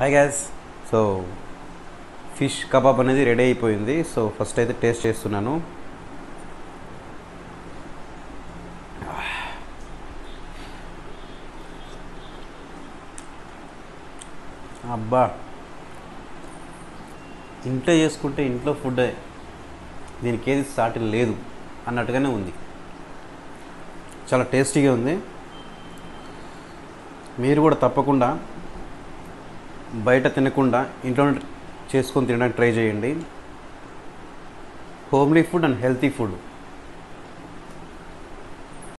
hi guys so fish kebab అనేది ready అయిపోయింది so first అయితే టేస్ట్ చేస్తున్నాను అబ్బా ఇంట్లో చేసుకుంటే ఇంట్లో ఫుడ్ దీనికి ఏది సాటి లేదు అన్నట్టుగానే ఉంది చాలా టేస్టీగా ఉంది మీరు కూడా తప్పకుండా బయట తినకుండా ఇంట్లో చేసుకొని తినడానికి ట్రై చేయండి homely food and healthy food